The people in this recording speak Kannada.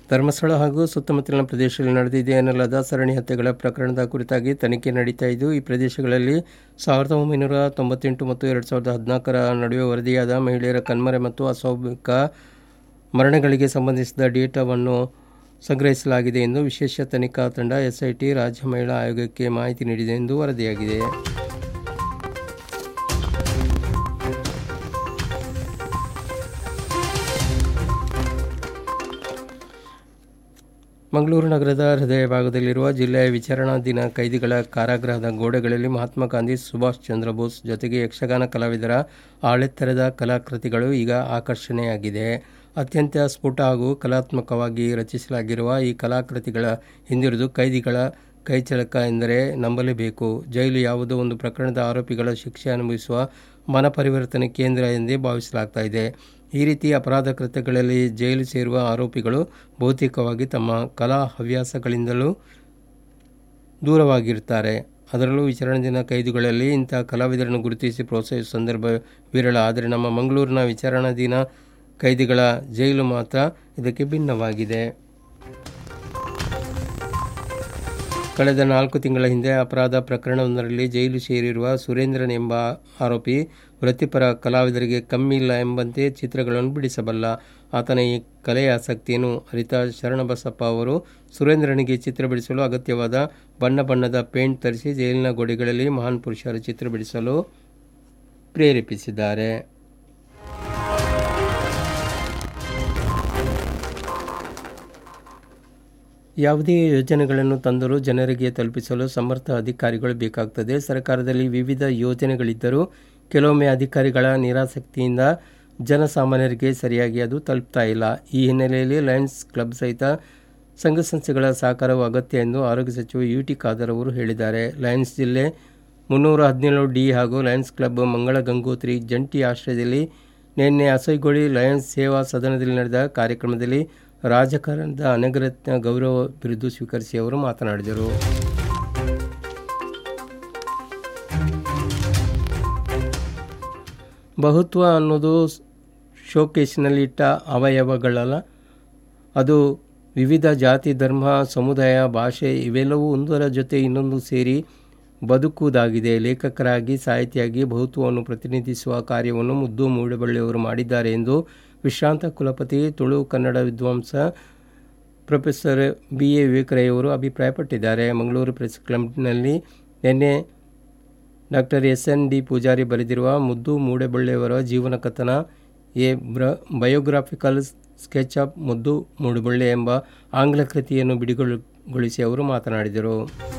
ಧರ್ಮಸ್ಥಳ ಹಾಗೂ ಸುತ್ತಮುತ್ತಲಿನ ಪ್ರದೇಶದಲ್ಲಿ ನಡೆದಿದೆ ಎನ್ನಲಾದ ಸರಣಿ ಹತ್ಯೆಗಳ ಪ್ರಕರಣದ ಕುರಿತಾಗಿ ತನಿಖೆ ನಡೀತಾ ಇದ್ದು ಈ ಪ್ರದೇಶಗಳಲ್ಲಿ ಸಾವಿರದ ಒಂಬೈನೂರ ತೊಂಬತ್ತೆಂಟು ಮತ್ತು ಎರಡು ಸಾವಿರದ ಹದಿನಾಲ್ಕರ ನಡುವೆ ವರದಿಯಾದ ಮಹಿಳೆಯರ ಕಣ್ಮರೆ ಮತ್ತು ಅಸ್ವಾಭಾವಿಕ ಮರಣಗಳಿಗೆ ಸಂಬಂಧಿಸಿದ ಡೇಟಾವನ್ನು ಸಂಗ್ರಹಿಸಲಾಗಿದೆ ಎಂದು ವಿಶೇಷ ತನಿಖಾ ತಂಡ ಎಸ್ಐಟಿ ರಾಜ್ಯ ಮಹಿಳಾ ಆಯೋಗಕ್ಕೆ ಮಾಹಿತಿ ನೀಡಿದೆ ಎಂದು ವರದಿಯಾಗಿದೆ ಮಂಗಳೂರು ನಗರದ ಹೃದಯ ಭಾಗದಲ್ಲಿರುವ ಜಿಲ್ಲೆಯ ವಿಚಾರಣಾಧೀನ ಕೈದಿಗಳ ಕಾರಾಗೃಹದ ಗೋಡೆಗಳಲ್ಲಿ ಮಹಾತ್ಮ ಗಾಂಧಿ ಸುಭಾಷ್ ಚಂದ್ರ ಬೋಸ್ ಜೊತೆಗೆ ಯಕ್ಷಗಾನ ಕಲಾವಿದರ ಆಳೆತ್ತರದ ಕಲಾಕೃತಿಗಳು ಈಗ ಆಕರ್ಷಣೆಯಾಗಿದೆ ಅತ್ಯಂತ ಸ್ಫುಟ ಹಾಗೂ ಕಲಾತ್ಮಕವಾಗಿ ರಚಿಸಲಾಗಿರುವ ಈ ಕಲಾಕೃತಿಗಳ ಹಿಂದಿರುದು ಕೈದಿಗಳ ಕೈಚಳಕ ಎಂದರೆ ನಂಬಲೇಬೇಕು ಜೈಲು ಯಾವುದೋ ಒಂದು ಪ್ರಕರಣದ ಆರೋಪಿಗಳ ಶಿಕ್ಷೆ ಅನುಭವಿಸುವ ಮನಪರಿವರ್ತನೆ ಕೇಂದ್ರ ಎಂದೇ ಭಾವಿಸಲಾಗ್ತಾ ಇದೆ ಈ ರೀತಿ ಅಪರಾಧ ಕೃತ್ಯಗಳಲ್ಲಿ ಜೈಲು ಸೇರುವ ಆರೋಪಿಗಳು ಬಹುತೇಕವಾಗಿ ತಮ್ಮ ಕಲಾ ಹವ್ಯಾಸಗಳಿಂದಲೂ ದೂರವಾಗಿರುತ್ತಾರೆ ಅದರಲ್ಲೂ ವಿಚಾರಣಾಧೀನ ಕೈದಿಗಳಲ್ಲಿ ಇಂಥ ಕಲಾವಿದರನ್ನು ಗುರುತಿಸಿ ಪ್ರೋತ್ಸಾಹಿಸುವ ಸಂದರ್ಭ ವಿರಳ ಆದರೆ ನಮ್ಮ ಮಂಗಳೂರಿನ ವಿಚಾರಣಾಧೀನ ಕೈದಿಗಳ ಜೈಲು ಮಾತ್ರ ಇದಕ್ಕೆ ಭಿನ್ನವಾಗಿದೆ ಕಳೆದ ನಾಲ್ಕು ತಿಂಗಳ ಹಿಂದೆ ಅಪರಾಧ ಪ್ರಕರಣವೊಂದರಲ್ಲಿ ಜೈಲು ಸೇರಿರುವ ಸುರೇಂದ್ರನ್ ಎಂಬ ಆರೋಪಿ ವೃತ್ತಿಪರ ಕಲಾವಿದರಿಗೆ ಕಮ್ಮಿ ಇಲ್ಲ ಎಂಬಂತೆ ಚಿತ್ರಗಳನ್ನು ಬಿಡಿಸಬಲ್ಲ ಆತನ ಈ ಕಲೆಯ ಆಸಕ್ತಿಯನ್ನು ಅರಿತ ಶರಣಬಸಪ್ಪ ಅವರು ಸುರೇಂದ್ರನಿಗೆ ಚಿತ್ರ ಬಿಡಿಸಲು ಅಗತ್ಯವಾದ ಬಣ್ಣ ಬಣ್ಣದ ಪೇಂಟ್ ತರಿಸಿ ಜೈಲಿನ ಗೋಡೆಗಳಲ್ಲಿ ಮಹಾನ್ ಪುರುಷರ ಚಿತ್ರ ಬಿಡಿಸಲು ಪ್ರೇರೇಪಿಸಿದ್ದಾರೆ ಯಾವುದೇ ಯೋಜನೆಗಳನ್ನು ತಂದರೂ ಜನರಿಗೆ ತಲುಪಿಸಲು ಸಮರ್ಥ ಅಧಿಕಾರಿಗಳು ಬೇಕಾಗ್ತದೆ ಸರ್ಕಾರದಲ್ಲಿ ವಿವಿಧ ಯೋಜನೆಗಳಿದ್ದರೂ ಕೆಲವೊಮ್ಮೆ ಅಧಿಕಾರಿಗಳ ನಿರಾಸಕ್ತಿಯಿಂದ ಜನಸಾಮಾನ್ಯರಿಗೆ ಸರಿಯಾಗಿ ಅದು ತಲುಪ್ತಾ ಇಲ್ಲ ಈ ಹಿನ್ನೆಲೆಯಲ್ಲಿ ಲಯನ್ಸ್ ಕ್ಲಬ್ ಸಹಿತ ಸಂಘ ಸಂಸ್ಥೆಗಳ ಸಹಕಾರವು ಅಗತ್ಯ ಎಂದು ಆರೋಗ್ಯ ಸಚಿವ ಯು ಟಿ ಖಾದರ್ ಅವರು ಹೇಳಿದ್ದಾರೆ ಲಯನ್ಸ್ ಜಿಲ್ಲೆ ಮುನ್ನೂರ ಹದಿನೇಳು ಡಿ ಹಾಗೂ ಲಯನ್ಸ್ ಕ್ಲಬ್ ಮಂಗಳ ಗಂಗೋತ್ರಿ ಜಂಟಿ ಆಶ್ರಯದಲ್ಲಿ ನಿನ್ನೆ ಅಸೈಗೊಳಿ ಲಯನ್ಸ್ ಸೇವಾ ಸದನದಲ್ಲಿ ನಡೆದ ಕಾರ್ಯಕ್ರಮದಲ್ಲಿ ರಾಜಕಾರಣದ ಅನಗರತ್ನ ಗೌರವ ಬಿರುದು ಸ್ವೀಕರಿಸಿ ಅವರು ಮಾತನಾಡಿದರು ಬಹುತ್ವ ಅನ್ನೋದು ಶೋಕೇಸಿನಲ್ಲಿಟ್ಟ ಅವಯವಗಳಲ್ಲ ಅದು ವಿವಿಧ ಜಾತಿ ಧರ್ಮ ಸಮುದಾಯ ಭಾಷೆ ಇವೆಲ್ಲವೂ ಒಂದರ ಜೊತೆ ಇನ್ನೊಂದು ಸೇರಿ ಬದುಕುವುದಾಗಿದೆ ಲೇಖಕರಾಗಿ ಸಾಹಿತಿಯಾಗಿ ಬಹುತ್ವವನ್ನು ಪ್ರತಿನಿಧಿಸುವ ಕಾರ್ಯವನ್ನು ಮುದ್ದು ಮೂಡಬಳ್ಳಿಯವರು ಮಾಡಿದ್ದಾರೆ ಎಂದು ವಿಶ್ರಾಂತ ಕುಲಪತಿ ತುಳು ಕನ್ನಡ ವಿದ್ವಾಂಸ ಪ್ರೊಫೆಸರ್ ಬಿ ಎ ವಿವೇಕರಯ್ಯವರು ಅಭಿಪ್ರಾಯಪಟ್ಟಿದ್ದಾರೆ ಮಂಗಳೂರು ಪ್ರೆಸ್ ಕ್ಲಬ್ನಲ್ಲಿ ನಿನ್ನೆ doctor S N D Poojary ಬರೆದಿರುವ ಮುದ್ದು ಮೂಡಬಳ್ಳಿಯವರ ಜೀವನ ಕಥನ ಎ ಬ್ರ ಬಯೋಗ್ರಾಫಿಕಲ್ ಸ್ಕೆಚ್ ಆಫ್ ಮುದ್ದು ಮೂಡುಬಳ್ಳಿ ಎಂಬ ಆಂಗ್ಲ ಕೃತಿಯನ್ನು ಬಿಡುಗಡೆಗೊಳಿಸಿ ಅವರು ಮಾತನಾಡಿದರು